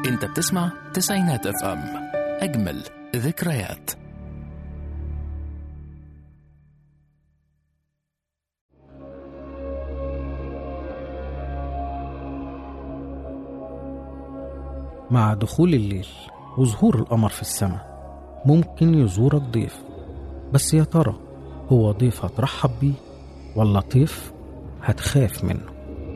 انت بتسمع تسعينات اف ام اجمل ذكريات مع دخول الليل وظهور القمر في السماء ممكن يزورك ضيف بس يا ترى هو ضيف هترحب بيه ولا طيف هتخاف منه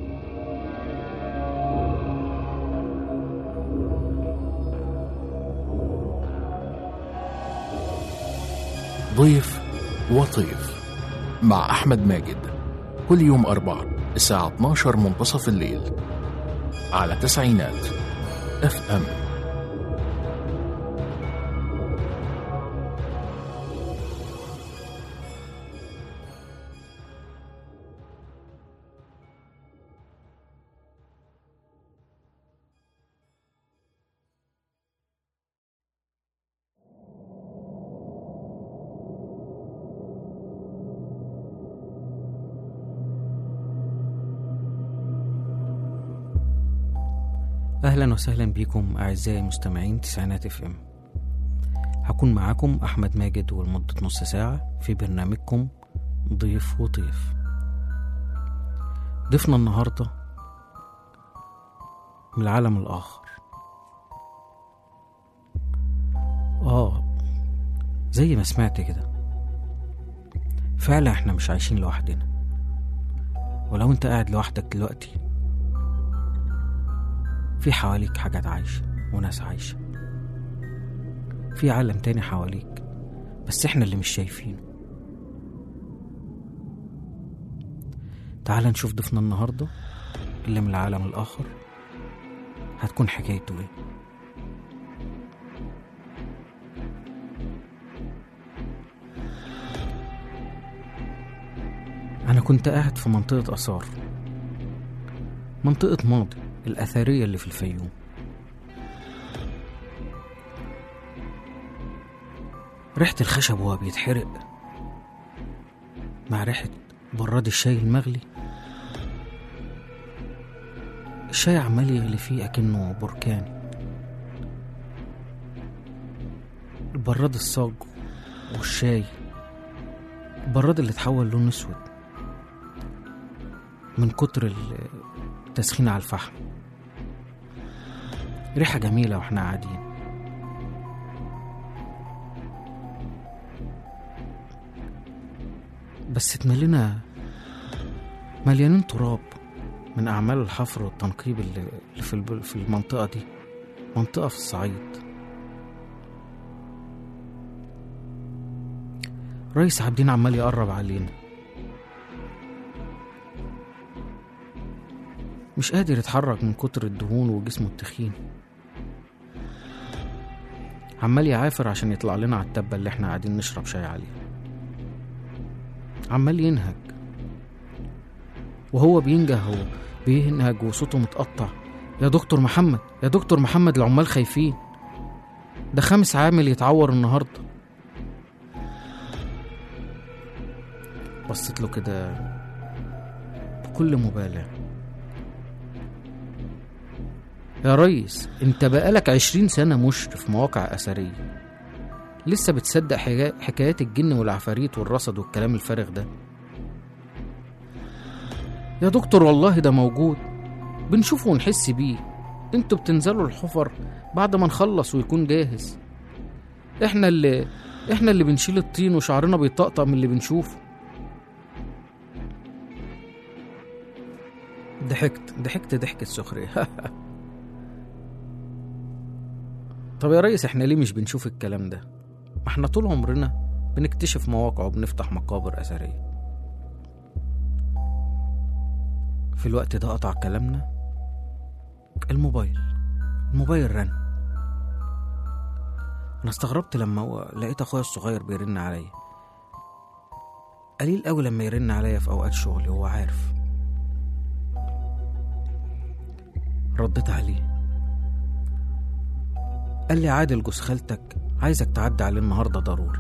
ضيف وطيف مع أحمد ماجد كل يوم أربعة الساعة 12 منتصف الليل على تسعينات اف ام أهلا وسهلا بكم أعزائي المستمعين تسعينات اف ام هكون معاكم أحمد ماجد ولمدة نص ساعة في برنامجكم ضيف وطيف ضيفنا النهاردة من العالم الآخر آه زي ما سمعت كده فعلا احنا مش عايشين لوحدنا ولو انت قاعد لوحدك دلوقتي في حواليك حاجات عايشة وناس عايشة في عالم تاني حواليك بس احنا اللي مش شايفينه تعال نشوف ضيفنا النهاردة اللي من العالم الآخر هتكون حكايته ايه أنا كنت قاعد في منطقة آثار منطقة ماضي الأثرية اللي في الفيوم ريحة الخشب وهو بيتحرق مع ريحة براد الشاي المغلي الشاي عمال يغلي فيه أكنه بركان البراد الصاج والشاي البراد اللي اتحول لون اسود من كتر التسخين على الفحم ريحة جميلة واحنا قاعدين بس اتملينا مليانين تراب من أعمال الحفر والتنقيب اللي اللي في الب- في المنطقة دي منطقة في الصعيد رئيس عابدين عمال يقرب علينا مش قادر يتحرك من كتر الدهون وجسمه التخين عمال يعافر عشان يطلع لنا على التبة اللي احنا قاعدين نشرب شاي عليها عمال ينهج وهو بينجه هو بينهج وصوته متقطع يا دكتور محمد يا دكتور محمد العمال خايفين ده خامس عامل يتعور النهارده بصيت له كده بكل مبالاه يا ريس انت بقالك عشرين سنة مشرف مواقع أثرية لسه بتصدق حكا- حكايات الجن والعفاريت والرصد والكلام الفارغ ده يا دكتور والله ده موجود بنشوفه ونحس بيه انتوا بتنزلوا الحفر بعد ما نخلص ويكون جاهز احنا اللي احنا اللي بنشيل الطين وشعرنا بيطقطق من اللي بنشوفه ضحكت ضحكت ضحكة سخرية طب يا ريس احنا ليه مش بنشوف الكلام ده ما احنا طول عمرنا بنكتشف مواقع وبنفتح مقابر أثرية في الوقت ده قطع كلامنا الموبايل الموبايل رن انا استغربت لما هو لقيت اخويا الصغير بيرن عليا قليل قوي لما يرن عليا في اوقات شغلي هو عارف رديت عليه قال لي عادل جوز خالتك عايزك تعدي عليه النهارده ضروري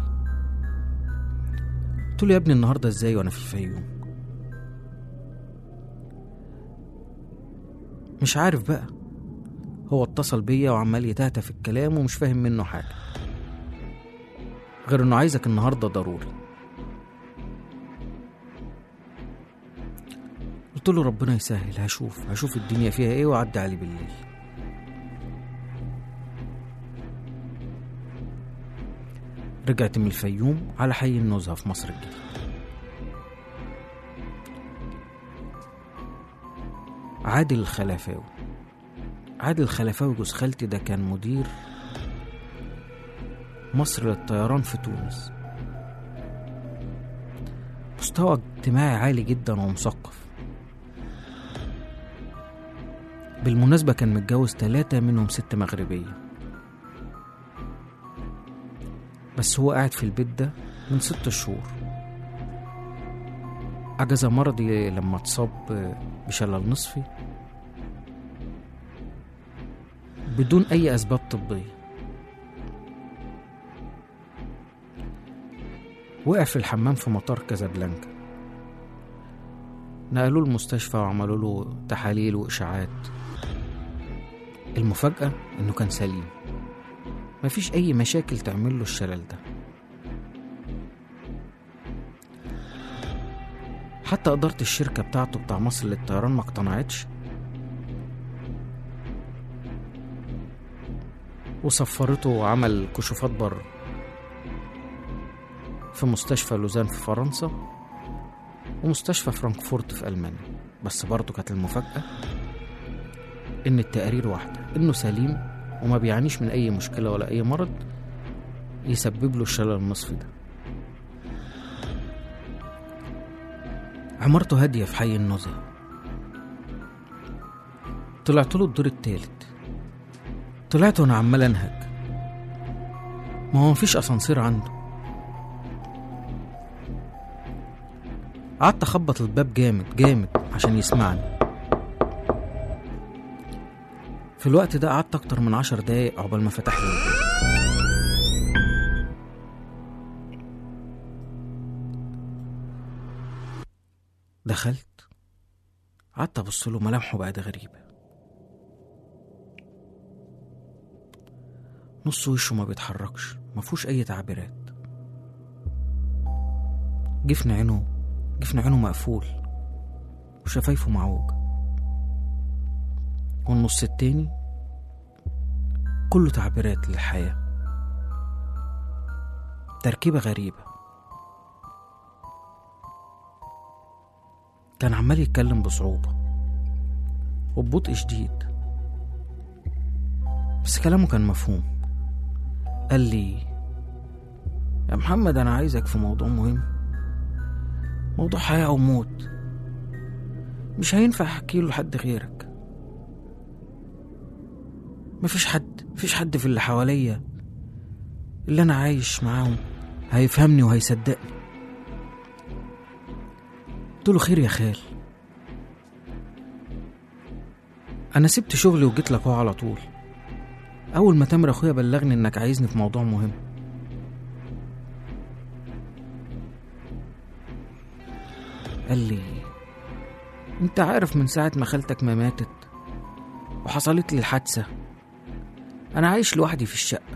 قلت له يا ابني النهارده ازاي وانا في الفيوم مش عارف بقى هو اتصل بيا وعمال يتهته في الكلام ومش فاهم منه حاجة غير انه عايزك النهاردة ضروري قلت له ربنا يسهل هشوف هشوف الدنيا فيها ايه واعدي عليه بالليل رجعت من الفيوم على حي النزهة في مصر الجديدة عادل الخلفاوي عادل الخلفاوي جوز خالتي ده كان مدير مصر للطيران في تونس مستوى اجتماعي عالي جدا ومثقف بالمناسبة كان متجوز تلاتة منهم ست مغربية بس هو قاعد في البيت ده من ست شهور عجز مرضي لما اتصاب بشلل نصفي بدون أي أسباب طبية وقع في الحمام في مطار كازابلانكا نقلوه المستشفى وعملوا له تحاليل وإشاعات المفاجأة إنه كان سليم مفيش أي مشاكل تعمل له الشلل ده حتى إدارة الشركة بتاعته بتاع مصر للطيران ما اقتنعتش وصفرته وعمل كشوفات بره في مستشفى لوزان في فرنسا ومستشفى فرانكفورت في ألمانيا بس برضه كانت المفاجأة إن التقارير واحدة إنه سليم وما بيعانيش من أي مشكلة ولا أي مرض يسبب له الشلل النصفي ده عمارته هادية في حي النزهة طلعت له الدور التالت طلعت وانا عمال انهج ما هو مفيش اسانسير عنده قعدت اخبط الباب جامد جامد عشان يسمعني في الوقت ده قعدت اكتر من عشر دقايق عقبال ما فتح لي الباب دخلت قعدت ابص له ملامحه بقت غريبه نص وشه ما بيتحركش مفهوش اي تعبيرات جفن عينه جفن عينه مقفول وشفايفه معوج والنص التاني كله تعبيرات للحياة تركيبة غريبة كان عمال يتكلم بصعوبة وببطء شديد بس كلامه كان مفهوم قال لي يا محمد أنا عايزك في موضوع مهم موضوع حياة أو موت مش هينفع أحكي له لحد غيرك مفيش حد مفيش حد في اللي حواليا اللي أنا عايش معاهم هيفهمني وهيصدقني قلت له خير يا خال أنا سبت شغلي وجيت لك أهو على طول أول ما تامر أخويا بلغني إنك عايزني في موضوع مهم قال لي أنت عارف من ساعة ما خالتك ما ماتت وحصلت لي الحادثة أنا عايش لوحدي في الشقة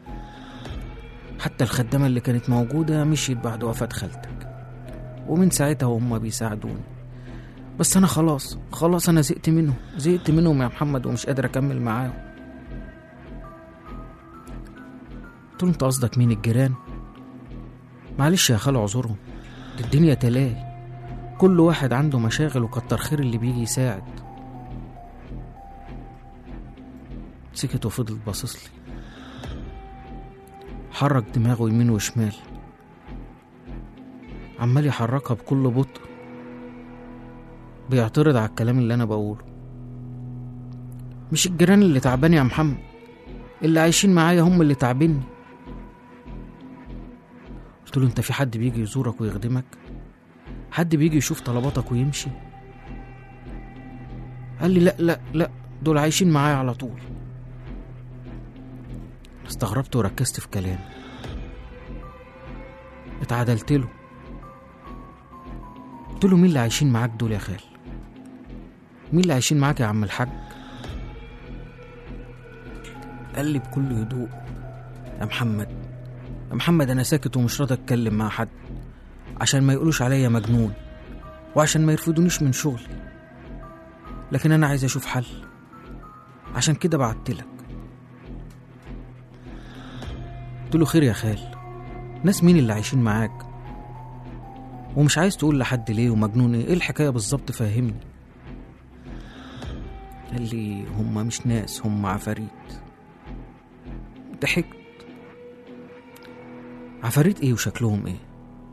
حتى الخدامة اللي كانت موجودة مشيت بعد وفاة خالتك ومن ساعتها وهم بيساعدوني بس أنا خلاص خلاص أنا زهقت منهم زهقت منهم يا محمد ومش قادر أكمل معاهم قلت له انت قصدك مين الجيران معلش يا خال اعذرهم دي الدنيا تلاهي كل واحد عنده مشاغل وكتر خير اللي بيجي يساعد سكت وفضل باصص لي حرك دماغه يمين وشمال عمال يحركها بكل بطء بيعترض على الكلام اللي انا بقوله مش الجيران اللي تعباني يا محمد اللي عايشين معايا هم اللي تعبني قلت له انت في حد بيجي يزورك ويخدمك حد بيجي يشوف طلباتك ويمشي قال لي لا لا لا دول عايشين معايا على طول استغربت وركزت في كلامه اتعدلت له قلت له مين اللي عايشين معاك دول يا خال مين اللي عايشين معاك يا عم الحاج قال لي بكل هدوء يا محمد يا محمد انا ساكت ومش راضي اتكلم مع حد عشان ما يقولوش عليا مجنون وعشان ما يرفضونيش من شغلي لكن انا عايز اشوف حل عشان كده بعتلك قلت له خير يا خال ناس مين اللي عايشين معاك ومش عايز تقول لحد ليه ومجنون ايه إيه الحكايه بالظبط فهمني قال لي هم مش ناس هم عفاريت ضحكت عفاريت ايه وشكلهم ايه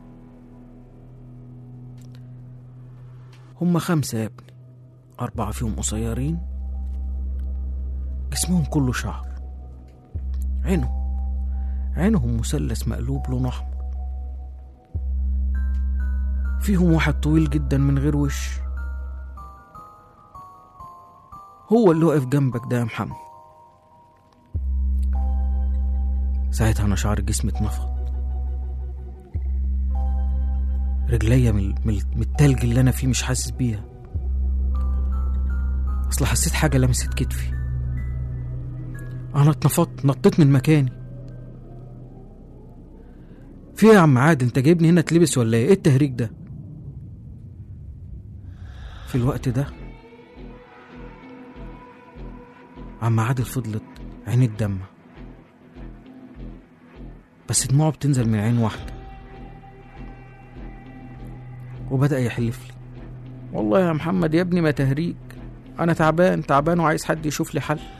هم خمسة يا ابني أربعة فيهم قصيرين جسمهم كله شعر عينهم عينهم مثلث مقلوب لونه أحمر فيهم واحد طويل جدا من غير وش هو اللي واقف جنبك ده يا محمد ساعتها أنا شعر جسمي اتنفض رجليا من, من, من التلج اللي أنا فيه مش حاسس بيها أصل حسيت حاجة لمست كتفي أنا اتنفضت نطيت من مكاني في إيه يا عم عاد انت جايبني هنا تلبس ولا ايه ايه التهريج ده في الوقت ده عم عادل فضلت عين الدم بس دموعه بتنزل من عين واحدة وبدأ يحلف لي والله يا محمد يا ابني ما تهريج أنا تعبان تعبان وعايز حد يشوف لي حل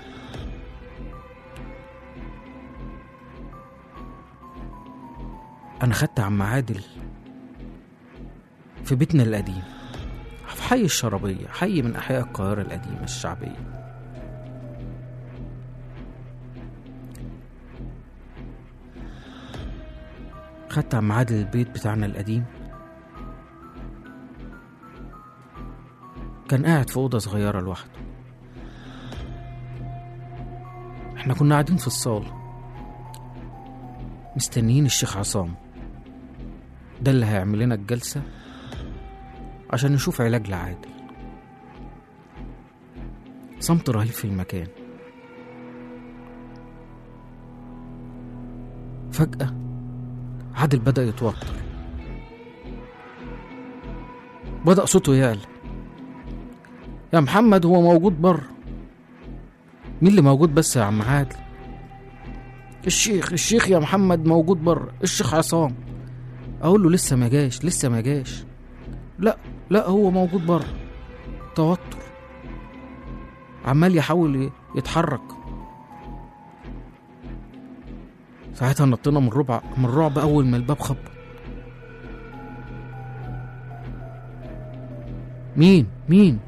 أنا خدت عم عادل في بيتنا القديم في حي الشرابية حي من أحياء القاهرة القديمة الشعبية خدت عم عادل البيت بتاعنا القديم كان قاعد في أوضة صغيرة لوحده احنا كنا قاعدين في الصالة مستنيين الشيخ عصام ده اللي هيعمل لنا الجلسة عشان نشوف علاج لعادل صمت رهيب في المكان فجأة عادل بدأ يتوتر بدأ صوته يعلى يا محمد هو موجود بره مين اللي موجود بس يا عم عادل الشيخ الشيخ يا محمد موجود بره الشيخ عصام اقول له لسه ما جاش لسه ما جاش لا لا هو موجود بره توتر عمال يحاول يتحرك ساعتها نطينا من ربع من الرعب اول ما الباب خبط مين مين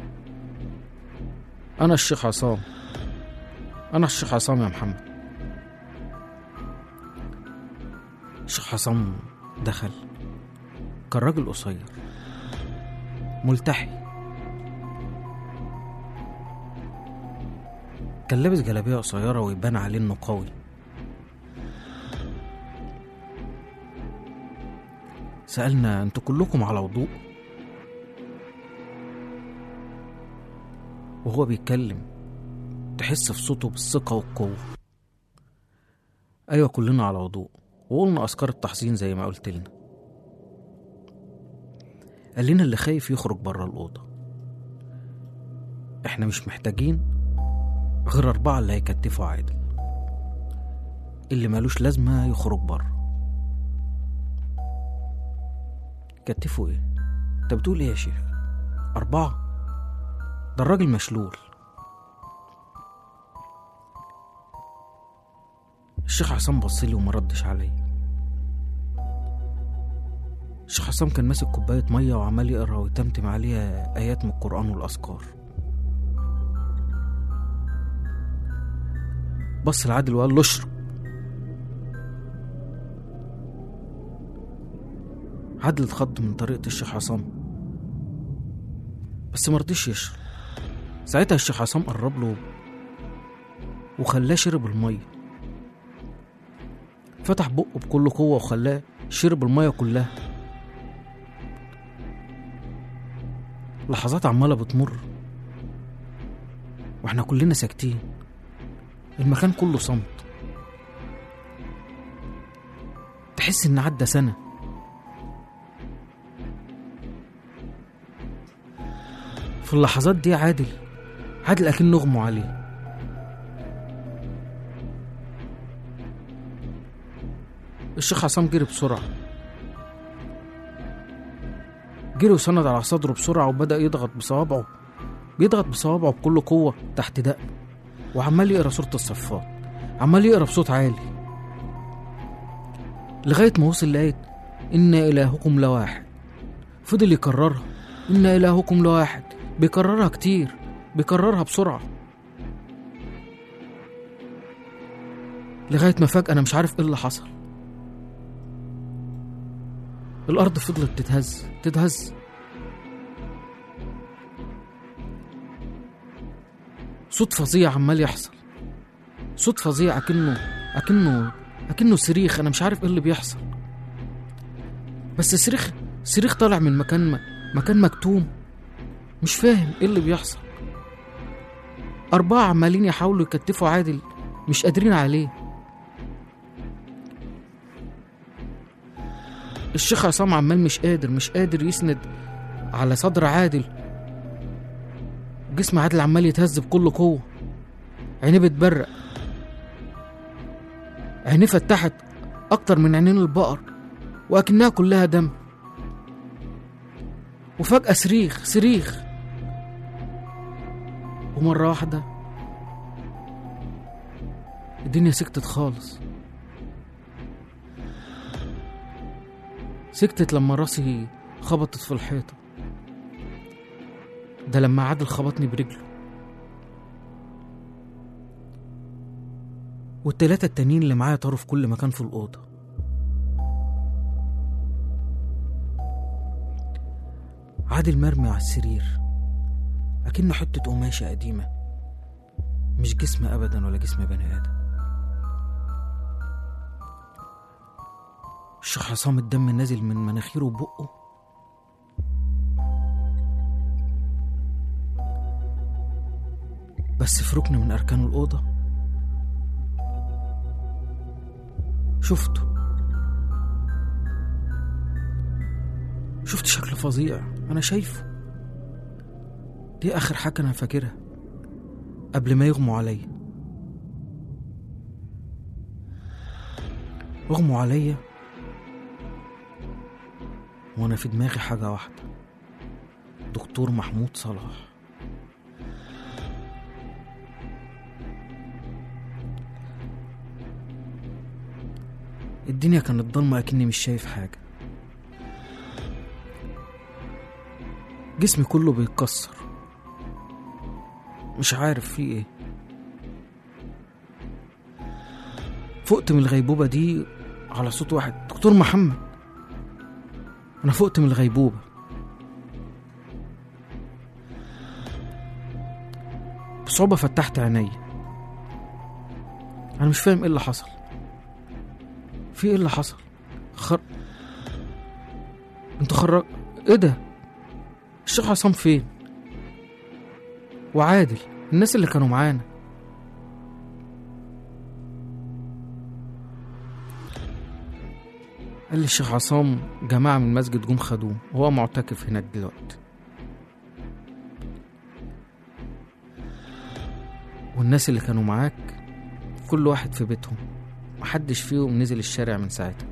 انا الشيخ عصام انا الشيخ عصام يا محمد الشيخ عصام دخل كان راجل قصير ملتحي كان لابس جلابيه قصيره ويبان عليه انه قوي سألنا انتوا كلكم على وضوء وهو بيتكلم تحس في صوته بالثقة والقوة أيوة كلنا على وضوء وقلنا أذكار التحصين زي ما قلت لنا قال لنا اللي خايف يخرج بره الأوضة احنا مش محتاجين غير أربعة اللي هيكتفوا عادل اللي مالوش لازمة يخرج بره كتفوا ايه انت بتقول ايه يا شيخ أربعة ده الراجل مشلول الشيخ حسام بصلي وما ردش عليا الشيخ حسام كان ماسك كوباية مية وعمال يقرا ويتمتم عليها آيات من القرآن والأذكار بص لعادل وقال له اشرب عادل اتخض من طريقة الشيخ عصام بس مرضيش يشرب ساعتها الشيخ عصام قرب له وخلاه شرب المية فتح بقه بكل قوة وخلاه شرب المية كلها لحظات عمالة بتمر واحنا كلنا ساكتين المكان كله صمت تحس ان عدى سنة في اللحظات دي عادل عادل أكنه أغمى عليه الشيخ عصام جري بسرعة جري وسند على صدره بسرعة وبدأ يضغط بصوابعه بيضغط بصوابعه بكل قوة تحت دقنه وعمال يقرا سورة الصفات عمال يقرا بصوت عالي لغاية ما وصل لقيت إن إلهكم لواحد فضل يكررها إن إلهكم لواحد بيكررها كتير بيكررها بسرعة لغاية ما فجأة أنا مش عارف إيه اللي حصل الأرض فضلت تتهز تتهز صوت فظيع عمال يحصل صوت فظيع أكنه أكنه أكنه صريخ أنا مش عارف إيه اللي بيحصل بس صريخ صريخ طالع من مكان م... مكان مكتوم مش فاهم إيه اللي بيحصل أربعة عمالين يحاولوا يكتفوا عادل مش قادرين عليه الشيخ عصام عمال مش قادر مش قادر يسند على صدر عادل جسم عادل عمال يتهز بكل قوة عينيه بتبرق عينيه فتحت أكتر من عينين البقر وأكنها كلها دم وفجأة صريخ صريخ ومرة واحدة الدنيا سكتت خالص سكتت لما راسي خبطت في الحيطة ده لما عادل خبطني برجله والتلاتة التانيين اللي معايا طاروا في كل مكان في الأوضة عادل مرمي على السرير أكنه حتة قماشة قديمة مش جسم أبدا ولا جسم بني آدم الشيخ عصام الدم نازل من مناخيره وبقه بس في ركن من أركان الأوضة شفته شفت شكل فظيع أنا شايفه دي آخر حاجة أنا فاكرها قبل ما يغموا عليا اغموا عليا وانا في دماغي حاجة واحدة دكتور محمود صلاح الدنيا كانت ضلمة أكني مش شايف حاجة جسمي كله بيتكسر مش عارف فيه ايه فقت من الغيبوبة دي على صوت واحد دكتور محمد أنا فقت من الغيبوبة بصعوبة فتحت عيني أنا مش فاهم إيه اللي حصل في إيه اللي حصل خر أنت خرج إيه ده الشيخ عصام فين وعادل الناس اللي كانوا معانا قال لي الشيخ عصام جماعة من المسجد جم خدوه وهو معتكف هناك دلوقتي والناس اللي كانوا معاك كل واحد في بيتهم محدش فيهم نزل الشارع من ساعتها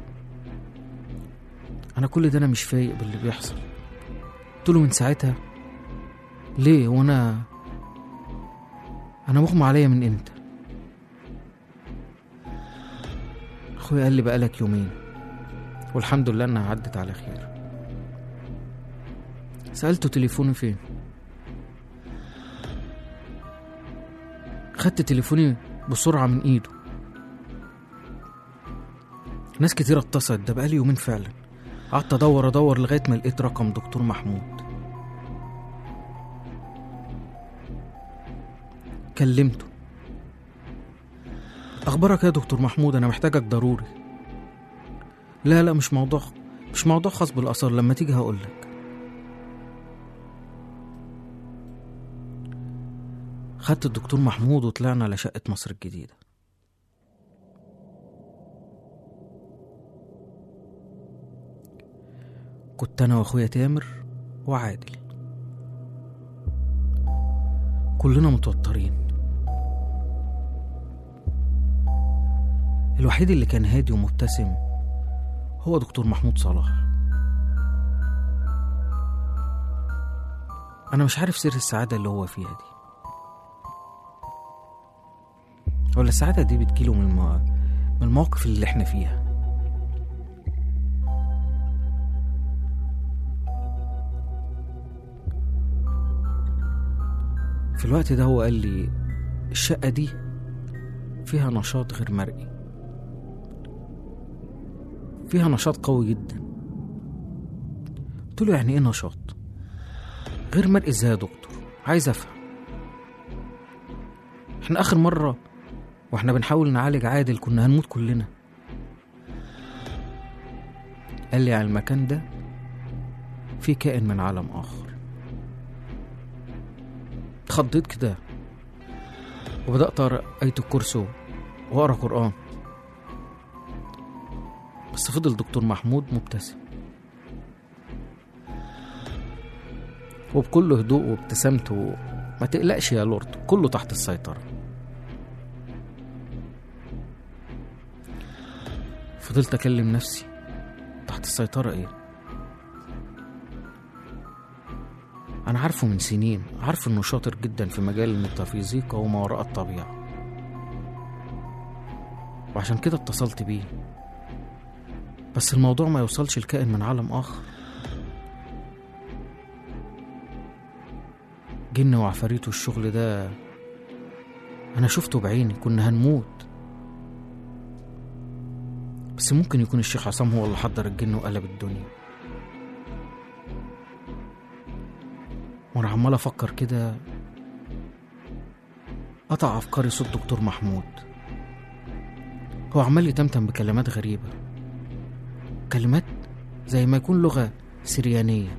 انا كل ده انا مش فايق باللي بيحصل قلت له من ساعتها ليه وانا انا مغمى عليا من امتى اخويا قال لي بقالك يومين والحمد لله انها عدت على خير سألته تليفوني فين خدت تليفوني بسرعة من ايده ناس كتير اتصلت ده بقالي يومين فعلا قعدت ادور ادور لغاية ما لقيت رقم دكتور محمود كلمته اخبارك يا دكتور محمود انا محتاجك ضروري لا لا مش موضوع مش موضوع خاص بالاثار لما تيجي هقولك خدت الدكتور محمود وطلعنا على شقة مصر الجديدة كنت أنا وأخويا تامر وعادل كلنا متوترين الوحيد اللي كان هادي ومبتسم هو دكتور محمود صلاح أنا مش عارف سر السعادة اللي هو فيها دي ولا السعادة دي بتجيله من الم... من المواقف اللي احنا فيها في الوقت ده هو قال لي الشقة دي فيها نشاط غير مرئي فيها نشاط قوي جدا قلت له يعني ايه نشاط غير مرئي ازاي يا دكتور عايز افهم احنا اخر مرة واحنا بنحاول نعالج عادل كنا هنموت كلنا قال لي على المكان ده في كائن من عالم اخر اتخضيت كده وبدأت أقرأ آية الكرسي وأقرأ قرآن بس فضل دكتور محمود مبتسم وبكل هدوء وابتسامته ما تقلقش يا لورد كله تحت السيطرة فضلت أكلم نفسي تحت السيطرة إيه أنا عارفه من سنين عارف إنه شاطر جدا في مجال الميتافيزيقا وما وراء الطبيعة وعشان كده اتصلت بيه بس الموضوع ما يوصلش لكائن من عالم آخر جن وعفاريت والشغل ده أنا شفته بعيني كنا هنموت بس ممكن يكون الشيخ عصام هو اللي حضر الجن وقلب الدنيا وانا عمال افكر كده قطع افكاري صوت دكتور محمود هو عمال يتمتم بكلمات غريبة كلمات زي ما يكون لغة سريانية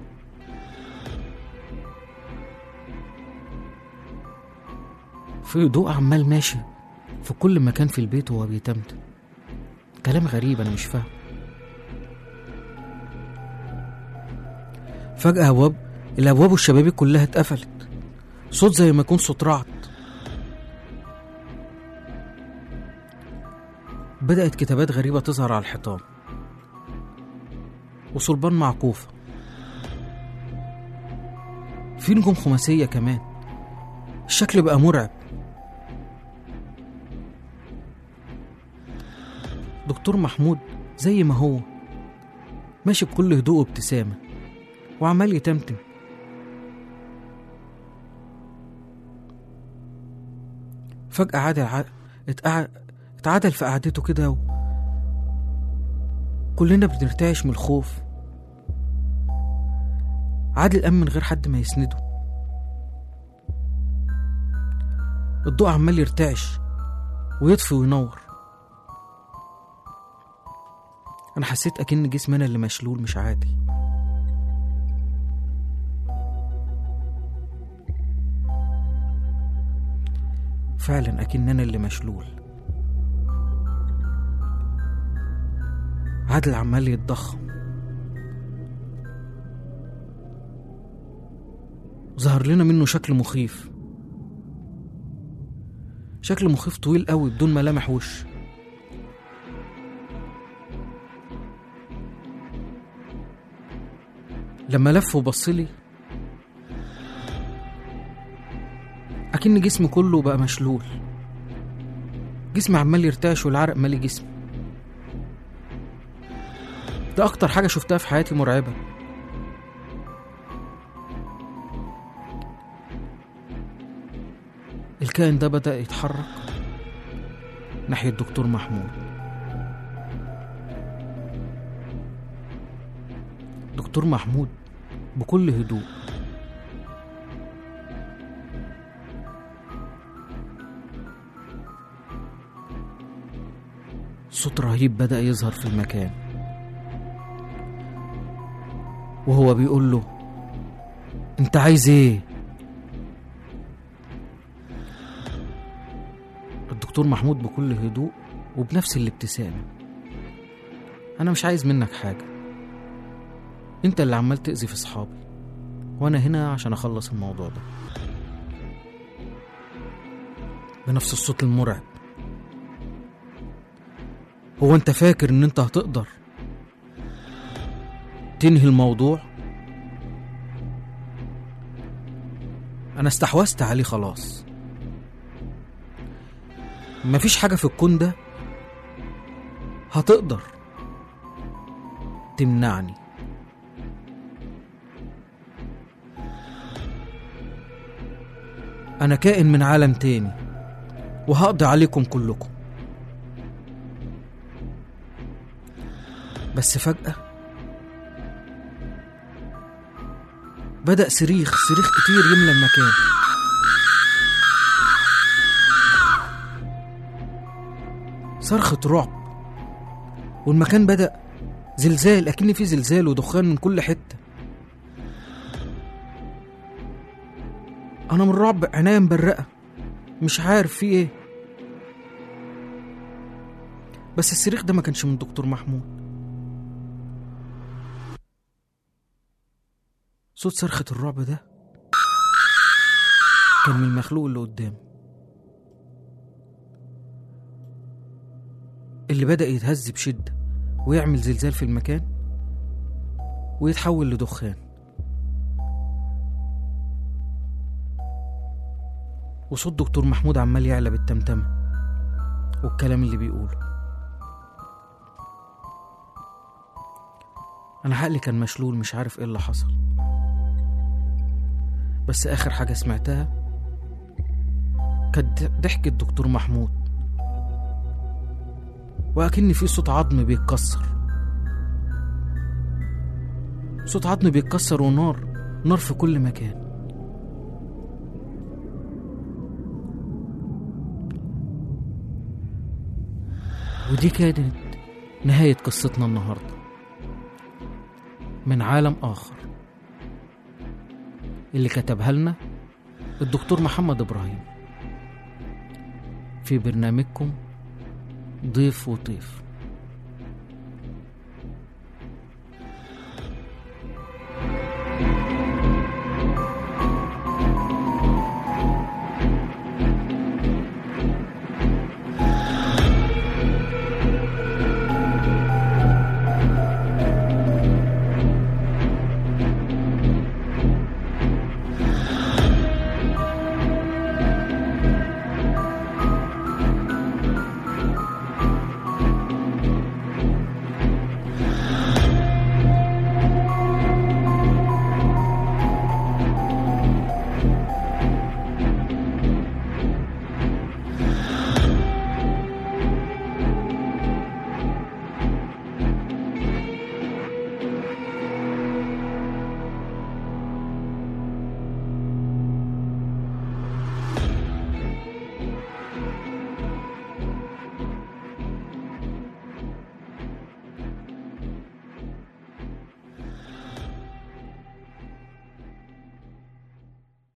في ضوء عمال ماشي في كل مكان في البيت وهو بيتمتم كلام غريب انا مش فاهم فجأة أبواب الأبواب والشبابيك كلها اتقفلت صوت زي ما يكون صوت رعد بدأت كتابات غريبة تظهر على الحيطان وصلبان معكوفة في نجوم خماسية كمان الشكل بقى مرعب دكتور محمود زي ما هو ماشي بكل هدوء وابتسامة وعمال يتمتم فجأة عادل ع... اتقع... اتعدل في قعدته كده و... كلنا بنرتعش من الخوف عادل قام من غير حد ما يسنده الضوء عمال يرتعش ويطفي وينور انا حسيت اكن جسمي انا اللي مشلول مش عادي فعلا اكن انا اللي مشلول عادل عمال يتضخم ظهر لنا منه شكل مخيف شكل مخيف طويل قوي بدون ملامح وش لما لف وبصلي أكن جسمي كله بقى مشلول جسمي عمال يرتعش والعرق مالي جسمي ده أكتر حاجة شفتها في حياتي مرعبة الكائن ده بدأ يتحرك ناحية دكتور محمود دكتور محمود بكل هدوء صوت رهيب بدأ يظهر في المكان وهو بيقول له انت عايز ايه الدكتور محمود بكل هدوء وبنفس الابتسامة أنا مش عايز منك حاجة أنت اللي عمال تأذي في أصحابي وأنا هنا عشان أخلص الموضوع ده بنفس الصوت المرعب هو أنت فاكر إن أنت هتقدر تنهي الموضوع أنا استحوذت عليه خلاص مفيش حاجة في الكون ده هتقدر تمنعني أنا كائن من عالم تاني وهقضي عليكم كلكم بس فجأة بدأ صريخ صريخ كتير يملى المكان صرخة رعب والمكان بدأ زلزال أكن في زلزال ودخان من كل حتة أنا من الرعب عينيا مبرقة مش عارف في إيه بس الصريخ ده ما كانش من دكتور محمود صوت صرخة الرعب ده كان من المخلوق اللي قدام اللي بدأ يتهز بشدة ويعمل زلزال في المكان ويتحول لدخان وصوت دكتور محمود عمال يعلى بالتمتمة والكلام اللي بيقوله أنا عقلي كان مشلول مش عارف إيه اللي حصل بس آخر حاجة سمعتها كانت ضحكة دكتور محمود وأكن في صوت عظم بيتكسر صوت عظم بيتكسر ونار نار في كل مكان ودي كانت نهاية قصتنا النهاردة من عالم آخر اللي كتبها لنا الدكتور محمد إبراهيم في برنامجكم ضيف وطيف